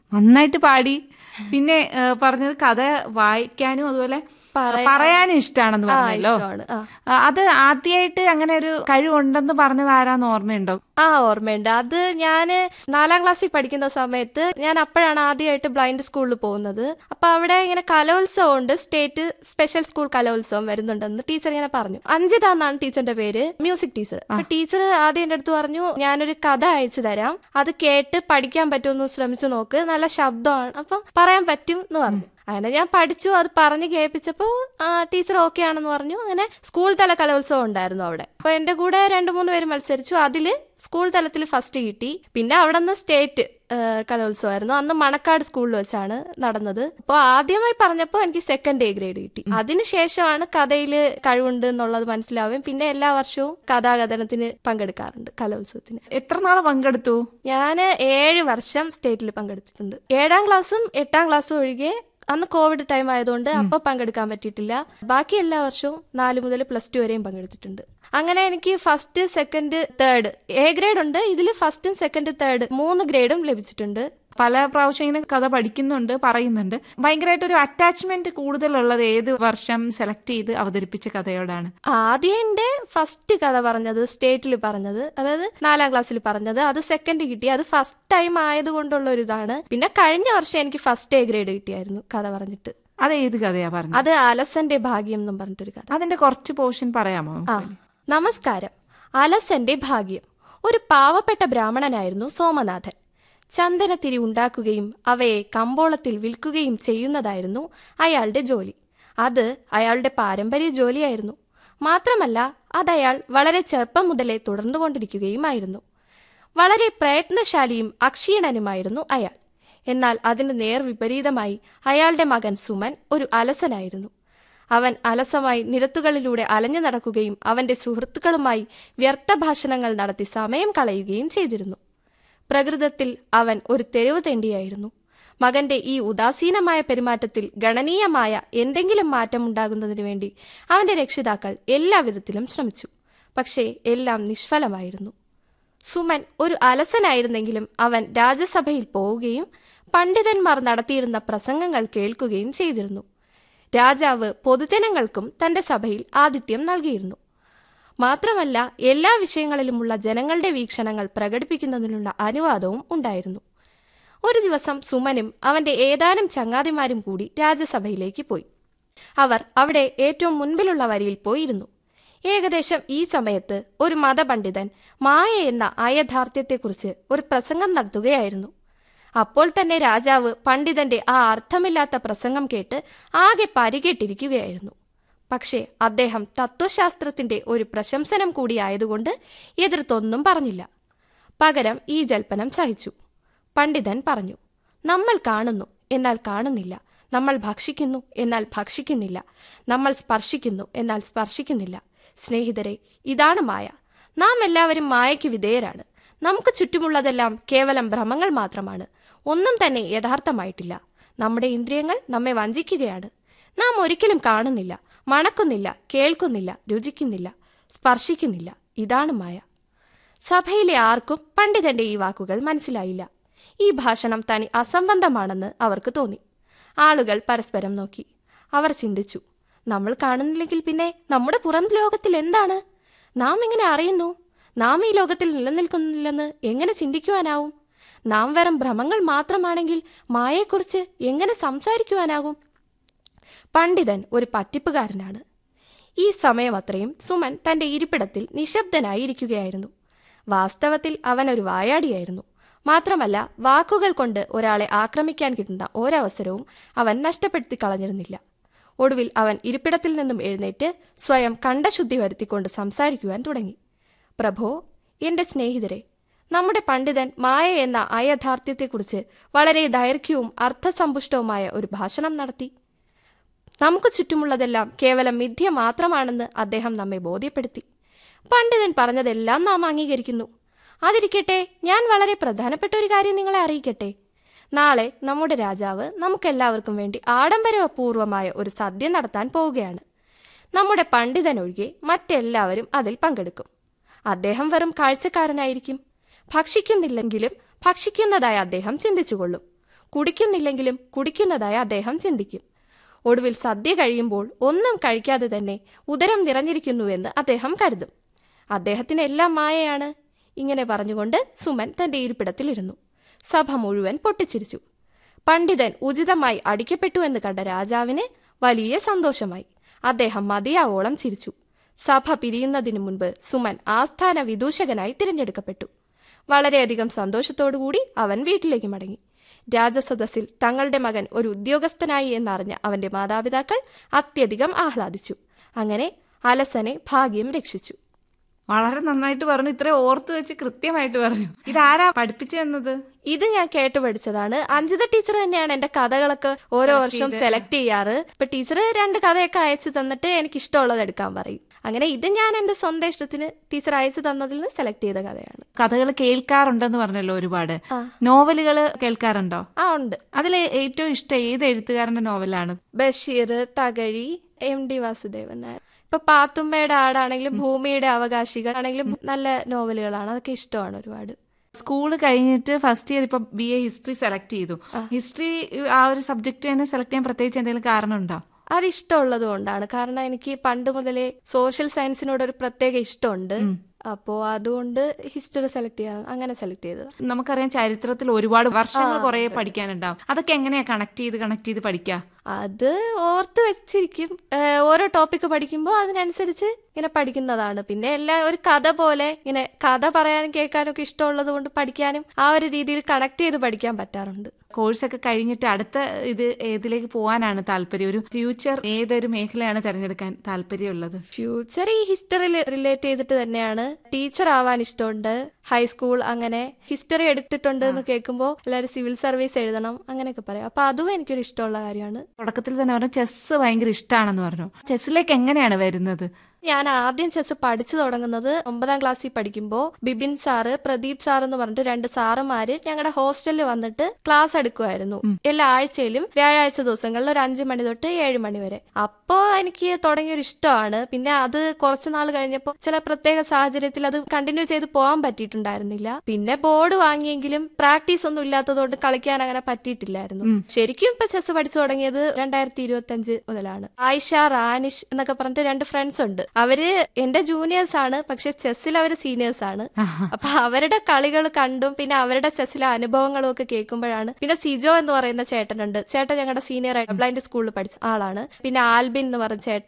നന്നായിട്ട് പാടി പിന്നെ ഏ, പറഞ്ഞത് കഥ വായിക്കാനും അതുപോലെ പറയാൻ- പറയാനും ഇഷ്ടമാണെന്ന് ആ പറഞ്ഞല്ലോ ഇഷ്ടമാണ് ആ ആ, അത് ആദ്യമായിട്ട് അങ്ങനെ ഒരു കഴിവുണ്ടെന്ന് പറഞ്ഞത് ആരാന്ന് ഓർമ്മയുണ്ടോ ആ ഓർമ്മയുണ്ട് അത് ഞാൻ നാലാം ക്ലാസ്സിൽ പഠിക്കുന്ന സമയത്ത് ഞാൻ അപ്പോഴാണ് ആദ്യമായിട്ട് ബ്ലൈൻഡ് സ്കൂളിൽ പോകുന്നത് അപ്പൊ അവിടെ ഇങ്ങനെ കലോത്സവം ഉണ്ട് സ്റ്റേറ്റ് സ്പെഷ്യൽ സ്കൂൾ കലോത്സവം വരുന്നുണ്ടെന്ന് ടീച്ചർ ഇങ്ങനെ പറഞ്ഞു അഞ്ജിത എന്നാണ് ടീച്ചറിന്റെ പേര് മ്യൂസിക് ടീച്ചർ അപ്പൊ ടീച്ചർ ആദ്യം എൻ്റെ അടുത്ത് പറഞ്ഞു ഞാനൊരു കഥ അയച്ചു തരാം അത് കേട്ട് പഠിക്കാൻ പറ്റുമെന്ന് ശ്രമിച്ചു നോക്ക് നല്ല ശബ്ദമാണ് അപ്പൊ പറയാൻ പറ്റും എന്ന് പറഞ്ഞു അങ്ങനെ ഞാൻ പഠിച്ചു അത് പറഞ്ഞ് കേൾപ്പിച്ചപ്പോ ടീച്ചർ ഓക്കെ ആണെന്ന് പറഞ്ഞു അങ്ങനെ സ്കൂൾ തല കലോത്സവം ഉണ്ടായിരുന്നു അവിടെ അപ്പൊ എന്റെ കൂടെ രണ്ടു മൂന്ന് പേര് മത്സരിച്ചു അതില് സ്കൂൾ തലത്തിൽ ഫസ്റ്റ് കിട്ടി പിന്നെ അവിടെ നിന്ന് സ്റ്റേറ്റ് കലോത്സവമായിരുന്നു അന്ന് മണക്കാട് സ്കൂളിൽ വെച്ചാണ് നടന്നത് അപ്പോൾ ആദ്യമായി പറഞ്ഞപ്പോൾ എനിക്ക് സെക്കൻഡ് എ ഗ്രേഡ് കിട്ടി അതിനുശേഷമാണ് കഥയിൽ കഴിവുണ്ട് എന്നുള്ളത് മനസ്സിലാവുകയും പിന്നെ എല്ലാ വർഷവും കഥാകഥനത്തിന് പങ്കെടുക്കാറുണ്ട് കലോത്സവത്തിന് എത്ര നാള് പങ്കെടുത്തു ഞാൻ ഏഴ് വർഷം സ്റ്റേറ്റിൽ പങ്കെടുത്തിട്ടുണ്ട് ഏഴാം ക്ലാസ്സും എട്ടാം ക്ലാസ്സും ഒഴികെ അന്ന് കോവിഡ് ടൈം ആയതുകൊണ്ട് അപ്പൊ പങ്കെടുക്കാൻ പറ്റിയിട്ടില്ല ബാക്കി എല്ലാ വർഷവും നാല് മുതൽ പ്ലസ് ടു വരെയും പങ്കെടുത്തിട്ടുണ്ട് അങ്ങനെ എനിക്ക് first second third A grade ഉണ്ട് ഇതിൽ ഫസ്റ്റും സെക്കൻഡ് തേർഡ് മൂന്ന് ഗ്രേഡും ലഭിച്ചിട്ടുണ്ട് പല പ്രാവശ്യം ഇങ്ങനെ കഥ പഠിക്കുന്നുണ്ട് പറയുന്നുണ്ട് ഭയങ്കരമായിട്ട് ഒരു അറ്റാച്ച്മെന്റ് കൂടുതലുള്ളത് ഏത് വർഷം സെലക്ട് ചെയ്ത് അവതരിപ്പിച്ച കഥയോടാണ് ആദ്യം എന്റെ ഫസ്റ്റ് കഥ പറഞ്ഞത് സ്റ്റേറ്റിൽ പറഞ്ഞത് അതായത് നാലാം ക്ലാസ്സിൽ പറഞ്ഞത് അത് സെക്കൻഡ് കിട്ടി അത് ഫസ്റ്റ് ടൈം ആയതുകൊണ്ടുള്ള ഒരു ഇതാണ് പിന്നെ കഴിഞ്ഞ വർഷം എനിക്ക് ഫസ്റ്റ് എ ഗ്രേഡ് കിട്ടിയായിരുന്നു കഥ പറഞ്ഞിട്ട് അത് ഏത് കഥയാ പറഞ്ഞത് അത് അലസന്റെ ഭാഗ്യം എന്നും പറഞ്ഞിട്ടൊരു കഥ അതിന്റെ കുറച്ച് പോർഷൻ പറയാമോ ആ നമസ്കാരം അലസന്റെ ഭാഗ്യം ഒരു പാവപ്പെട്ട ബ്രാഹ്മണനായിരുന്നു സോമനാഥൻ ചന്ദനത്തിരി ഉണ്ടാക്കുകയും അവയെ കമ്പോളത്തിൽ വിൽക്കുകയും ചെയ്യുന്നതായിരുന്നു അയാളുടെ ജോലി അത് അയാളുടെ പാരമ്പര്യ ജോലിയായിരുന്നു മാത്രമല്ല അതയാൾ വളരെ ചെറുപ്പം മുതലേ തുടർന്നുകൊണ്ടിരിക്കുകയുമായിരുന്നു വളരെ പ്രയത്നശാലിയും അക്ഷീണനുമായിരുന്നു അയാൾ എന്നാൽ അതിന് നേർ വിപരീതമായി അയാളുടെ മകൻ സുമൻ ഒരു അലസനായിരുന്നു അവൻ അലസമായി നിരത്തുകളിലൂടെ അലഞ്ഞു നടക്കുകയും അവന്റെ സുഹൃത്തുക്കളുമായി വ്യർത്ഥ ഭാഷണങ്ങൾ നടത്തി സമയം കളയുകയും ചെയ്തിരുന്നു പ്രകൃതത്തിൽ അവൻ ഒരു തെരുവ് തെണ്ടിയായിരുന്നു മകന്റെ ഈ ഉദാസീനമായ പെരുമാറ്റത്തിൽ ഗണനീയമായ എന്തെങ്കിലും മാറ്റമുണ്ടാകുന്നതിനു വേണ്ടി അവന്റെ രക്ഷിതാക്കൾ എല്ലാവിധത്തിലും ശ്രമിച്ചു പക്ഷേ എല്ലാം നിഷ്ഫലമായിരുന്നു സുമൻ ഒരു അലസനായിരുന്നെങ്കിലും അവൻ രാജ്യസഭയിൽ പോവുകയും പണ്ഡിതന്മാർ നടത്തിയിരുന്ന പ്രസംഗങ്ങൾ കേൾക്കുകയും ചെയ്തിരുന്നു രാജാവ് പൊതുജനങ്ങൾക്കും തന്റെ സഭയിൽ ആതിഥ്യം നൽകിയിരുന്നു മാത്രമല്ല എല്ലാ വിഷയങ്ങളിലുമുള്ള ജനങ്ങളുടെ വീക്ഷണങ്ങൾ പ്രകടിപ്പിക്കുന്നതിനുള്ള അനുവാദവും ഉണ്ടായിരുന്നു ഒരു ദിവസം സുമനും അവന്റെ ഏതാനും ചങ്ങാതിമാരും കൂടി രാജ്യസഭയിലേക്ക് പോയി അവർ അവിടെ ഏറ്റവും മുൻപിലുള്ള വരിയിൽ പോയിരുന്നു ഏകദേശം ഈ സമയത്ത് ഒരു മതപണ്ഡിതൻ മായ എന്ന അയഥാർത്ഥ്യത്തെക്കുറിച്ച് ഒരു പ്രസംഗം നടത്തുകയായിരുന്നു അപ്പോൾ തന്നെ രാജാവ് പണ്ഡിതന്റെ ആ അർത്ഥമില്ലാത്ത പ്രസംഗം കേട്ട് ആകെ പരികെട്ടിരിക്കുകയായിരുന്നു പക്ഷേ അദ്ദേഹം തത്വശാസ്ത്രത്തിന്റെ ഒരു പ്രശംസനം കൂടിയായതുകൊണ്ട് എതിർത്തൊന്നും പറഞ്ഞില്ല പകരം ഈ ജൽപ്പനം സഹിച്ചു പണ്ഡിതൻ പറഞ്ഞു നമ്മൾ കാണുന്നു എന്നാൽ കാണുന്നില്ല നമ്മൾ ഭക്ഷിക്കുന്നു എന്നാൽ ഭക്ഷിക്കുന്നില്ല നമ്മൾ സ്പർശിക്കുന്നു എന്നാൽ സ്പർശിക്കുന്നില്ല സ്നേഹിതരെ ഇതാണ് മായ നാം എല്ലാവരും മായയ്ക്ക് വിധേയരാണ് നമുക്ക് ചുറ്റുമുള്ളതെല്ലാം കേവലം ഭ്രമങ്ങൾ മാത്രമാണ് ഒന്നും തന്നെ യഥാർത്ഥമായിട്ടില്ല നമ്മുടെ ഇന്ദ്രിയങ്ങൾ നമ്മെ വഞ്ചിക്കുകയാണ് നാം ഒരിക്കലും കാണുന്നില്ല മണക്കുന്നില്ല കേൾക്കുന്നില്ല രുചിക്കുന്നില്ല സ്പർശിക്കുന്നില്ല ഇതാണ് മായ സഭയിലെ ആർക്കും പണ്ഡിതന്റെ ഈ വാക്കുകൾ മനസ്സിലായില്ല ഈ ഭാഷണം തനി അസംബന്ധമാണെന്ന് അവർക്ക് തോന്നി ആളുകൾ പരസ്പരം നോക്കി അവർ ചിന്തിച്ചു നമ്മൾ കാണുന്നില്ലെങ്കിൽ പിന്നെ നമ്മുടെ പുറം ലോകത്തിൽ എന്താണ് നാം എങ്ങനെ അറിയുന്നു നാം ഈ ലോകത്തിൽ നിലനിൽക്കുന്നില്ലെന്ന് എങ്ങനെ ചിന്തിക്കുവാനാവും നാം വെറും ഭ്രമങ്ങൾ മാത്രമാണെങ്കിൽ മായയെക്കുറിച്ച് എങ്ങനെ സംസാരിക്കുവാനാകും പണ്ഡിതൻ ഒരു പറ്റിപ്പുകാരനാണ് ഈ സമയം അത്രയും സുമൻ തന്റെ ഇരിപ്പിടത്തിൽ നിശബ്ദനായി ഇരിക്കുകയായിരുന്നു വാസ്തവത്തിൽ അവൻ ഒരു വായാടിയായിരുന്നു മാത്രമല്ല വാക്കുകൾ കൊണ്ട് ഒരാളെ ആക്രമിക്കാൻ കിട്ടുന്ന ഒരവസരവും അവൻ നഷ്ടപ്പെടുത്തി കളഞ്ഞിരുന്നില്ല ഒടുവിൽ അവൻ ഇരിപ്പിടത്തിൽ നിന്നും എഴുന്നേറ്റ് സ്വയം കണ്ടശുദ്ധി വരുത്തിക്കൊണ്ട് സംസാരിക്കുവാൻ തുടങ്ങി പ്രഭോ എന്റെ സ്നേഹിതരെ നമ്മുടെ പണ്ഡിതൻ മായ എന്ന അയഥാർത്ഥ്യത്തെക്കുറിച്ച് വളരെ ദൈർഘ്യവും അർത്ഥസമ്പുഷ്ടവുമായ ഒരു ഭാഷണം നടത്തി നമുക്ക് ചുറ്റുമുള്ളതെല്ലാം കേവലം മിഥ്യ മാത്രമാണെന്ന് അദ്ദേഹം നമ്മെ ബോധ്യപ്പെടുത്തി പണ്ഡിതൻ പറഞ്ഞതെല്ലാം നാം അംഗീകരിക്കുന്നു അതിരിക്കട്ടെ ഞാൻ വളരെ പ്രധാനപ്പെട്ട ഒരു കാര്യം നിങ്ങളെ അറിയിക്കട്ടെ നാളെ നമ്മുടെ രാജാവ് നമുക്കെല്ലാവർക്കും വേണ്ടി ആഡംബരപൂർവമായ ഒരു സദ്യ നടത്താൻ പോവുകയാണ് നമ്മുടെ പണ്ഡിതൻ ഒഴികെ മറ്റെല്ലാവരും അതിൽ പങ്കെടുക്കും അദ്ദേഹം വെറും കാഴ്ചക്കാരനായിരിക്കും ഭക്ഷിക്കുന്നില്ലെങ്കിലും ഭക്ഷിക്കുന്നതായി അദ്ദേഹം ചിന്തിച്ചുകൊള്ളും കുടിക്കുന്നില്ലെങ്കിലും കുടിക്കുന്നതായി അദ്ദേഹം ചിന്തിക്കും ഒടുവിൽ സദ്യ കഴിയുമ്പോൾ ഒന്നും കഴിക്കാതെ തന്നെ ഉദരം നിറഞ്ഞിരിക്കുന്നുവെന്ന് അദ്ദേഹം കരുതും അദ്ദേഹത്തിന് എല്ലാം മായയാണ് ഇങ്ങനെ പറഞ്ഞുകൊണ്ട് സുമൻ തന്റെ ഇരിപ്പിടത്തിലിരുന്നു സഭ മുഴുവൻ പൊട്ടിച്ചിരിച്ചു പണ്ഡിതൻ ഉചിതമായി അടിക്കപ്പെട്ടു എന്ന് കണ്ട രാജാവിന് വലിയ സന്തോഷമായി അദ്ദേഹം മതിയാവോളം ചിരിച്ചു സഭ പിരിയുന്നതിനു മുൻപ് സുമൻ ആസ്ഥാന വിദൂഷകനായി തിരഞ്ഞെടുക്കപ്പെട്ടു വളരെയധികം സന്തോഷത്തോടുകൂടി അവൻ വീട്ടിലേക്ക് മടങ്ങി രാജസദസ്സിൽ തങ്ങളുടെ മകൻ ഒരു ഉദ്യോഗസ്ഥനായി എന്നറിഞ്ഞ അവന്റെ മാതാപിതാക്കൾ അത്യധികം ആഹ്ലാദിച്ചു അങ്ങനെ അലസനെ ഭാഗ്യം രക്ഷിച്ചു വളരെ നന്നായിട്ട് പറഞ്ഞു ഇത്ര ഓർത്തു വെച്ച് കൃത്യമായിട്ട് പറഞ്ഞു ഇതാരാ പഠിപ്പിച്ചു തന്നത് ഇത് ഞാൻ കേട്ടു പഠിച്ചതാണ് അഞ്ജിത ടീച്ചർ തന്നെയാണ് എന്റെ കഥകളൊക്കെ ഓരോ വർഷവും സെലക്ട് ചെയ്യാറ് ഇപ്പൊ ടീച്ചർ രണ്ട് കഥയൊക്കെ അയച്ചു തന്നിട്ട് എനിക്ക് ഇഷ്ടമുള്ളത് എടുക്കാൻ പറയും അങ്ങനെ ഇത് ഞാൻ എന്റെ സ്വന്തം ഇഷ്ടത്തിന് ടീച്ചർ അയച്ചു തന്നതിൽ നിന്ന് സെലക്ട് ചെയ്ത കഥയാണ് കഥകൾ കേൾക്കാറുണ്ടെന്ന് പറഞ്ഞല്ലോ ഒരുപാട് ആ. നോവലുകൾ കേൾക്കാറുണ്ടോ ആ ഉണ്ട് അതിൽ ഏറ്റവും ഇഷ്ടം ഏത് എഴുത്തുകാരന്റെ നോവലാണ് ബഷീർ തകഴി എം ഡി വാസുദേവൻ നായർ ഇപ്പൊ പാത്തുമ്മയുടെ ആടാണെങ്കിലും ഭൂമിയുടെ അവകാശികൾ ആണെങ്കിലും നല്ല നോവലുകളാണ് അതൊക്കെ ഇഷ്ടമാണ് ഒരുപാട് സ്കൂൾ കഴിഞ്ഞിട്ട് ഫസ്റ്റ് ഇയർ ഇപ്പൊ ബി എ ഹിസ്റ്ററി സെലക്ട് ചെയ്തു ഹിസ്റ്ററി ആ ഒരു സബ്ജക്ട് തന്നെ സെലക്ട് ചെയ്യാൻ പ്രത്യേകിച്ച് എന്തെങ്കിലും കാരണമുണ്ടോ അത് ഇഷ്ടമുള്ളത് കൊണ്ടാണ് കാരണം എനിക്ക് പണ്ട് മുതലേ സോഷ്യൽ സയൻസിനോട് ഒരു പ്രത്യേക ഇഷ്ടമുണ്ട് അപ്പോ അതുകൊണ്ട് ഹിസ്റ്ററി സെലക്ട് ചെയ്യാൻ അങ്ങനെ സെലക്ട് ചെയ്തത് നമുക്കറിയാം ചരിത്രത്തിൽ ഒരുപാട് വർഷങ്ങൾ കുറെ പഠിക്കാനുണ്ടാവും അതൊക്കെ എങ്ങനെയാ കണക്ട് ചെയ്ത് കണക്ട് ചെയ്ത് പഠിക്കുക അത് ഓർത്ത് വെച്ചിരിക്കും ഏഹ് ഓരോ ടോപ്പിക്ക് പഠിക്കുമ്പോൾ അതിനനുസരിച്ച് ഇങ്ങനെ പഠിക്കുന്നതാണ് പിന്നെ എല്ലാം ഒരു കഥ പോലെ ഇങ്ങനെ കഥ പറയാനും കേൾക്കാനും ഒക്കെ ഇഷ്ടമുള്ളത് കൊണ്ട് പഠിക്കാനും ആ ഒരു രീതിയിൽ കണക്ട് ചെയ്ത് പഠിക്കാൻ പറ്റാറുണ്ട് കോഴ്സൊക്കെ കഴിഞ്ഞിട്ട് അടുത്ത ഇത് ഏതിലേക്ക് പോകാനാണ് താല്പര്യം ഒരു ഫ്യൂച്ചർ ഏതൊരു മേഖലയാണ് തിരഞ്ഞെടുക്കാൻ താല്പര്യമുള്ളത് ഫ്യൂച്ചർ ഈ ഹിസ്റ്ററി റിലേറ്റ് ചെയ്തിട്ട് തന്നെയാണ് ടീച്ചർ ആവാൻ ഇഷ്ടമുണ്ട് ഹൈസ്കൂൾ അങ്ങനെ ഹിസ്റ്ററി എടുത്തിട്ടുണ്ട് എന്ന് കേൾക്കുമ്പോൾ എല്ലാവരും സിവിൽ സർവീസ് എഴുതണം അങ്ങനെയൊക്കെ പറയും അപ്പൊ അതും എനിക്കൊരു ഇഷ്ടമുള്ള കാര്യമാണ് തുടക്കത്തിൽ തന്നെ പറഞ്ഞു ചെസ് ഭയങ്കര ഇഷ്ടമാണെന്ന് പറഞ്ഞു ചെസ്സിലേക്ക് എങ്ങനെയാണ് വരുന്നത് ഞാൻ ആദ്യം ചെസ് പഠിച്ചു തുടങ്ങുന്നത് ഒമ്പതാം ക്ലാസ്സിൽ പഠിക്കുമ്പോൾ ബിബിൻ സാറ് പ്രദീപ് സാർ എന്ന് പറഞ്ഞിട്ട് രണ്ട് സാറുമാര് ഞങ്ങളുടെ ഹോസ്റ്റലിൽ വന്നിട്ട് ക്ലാസ് എടുക്കുമായിരുന്നു എല്ലാ ആഴ്ചയിലും വ്യാഴാഴ്ച ദിവസങ്ങളിൽ ഒരു അഞ്ചു മണി തൊട്ട് ഏഴ് മണി വരെ അപ്പോ എനിക്ക് തുടങ്ങിയൊരു ഇഷ്ടമാണ് പിന്നെ അത് കുറച്ചു നാൾ കഴിഞ്ഞപ്പോൾ ചില പ്രത്യേക സാഹചര്യത്തിൽ അത് കണ്ടിന്യൂ ചെയ്ത് പോകാൻ പറ്റിയിട്ടുണ്ടായിരുന്നില്ല പിന്നെ ബോർഡ് വാങ്ങിയെങ്കിലും പ്രാക്ടീസ് ഒന്നും ഇല്ലാത്തതുകൊണ്ട് കളിക്കാൻ അങ്ങനെ പറ്റിയിട്ടില്ലായിരുന്നു ശരിക്കും ഇപ്പൊ ചെസ് പഠിച്ചു തുടങ്ങിയത് രണ്ടായിരത്തി ഇരുപത്തി അഞ്ച് മുതലാണ് ആയിഷ റാനിഷ് എന്നൊക്കെ പറഞ്ഞിട്ട് രണ്ട് ഫ്രണ്ട്സ് ഉണ്ട് അവര് എന്റെ ജൂനിയേഴ്സ് ആണ് പക്ഷെ ചെസ്സിൽ അവര് സീനിയേഴ്സ് ആണ് അപ്പൊ അവരുടെ കളികൾ കണ്ടും പിന്നെ അവരുടെ ചെസ്സിലെ അനുഭവങ്ങളും ഒക്കെ കേൾക്കുമ്പോഴാണ് പിന്നെ സിജോ എന്ന് പറയുന്ന ചേട്ടനുണ്ട് ചേട്ടൻ ഞങ്ങളുടെ സീനിയർ ആയിട്ട് ബ്ലൈൻഡ് സ്കൂളിൽ പഠിച്ച ആളാണ് പിന്നെ ആൽബിൻ എന്ന് പറഞ്ഞ ചേട്ടൻ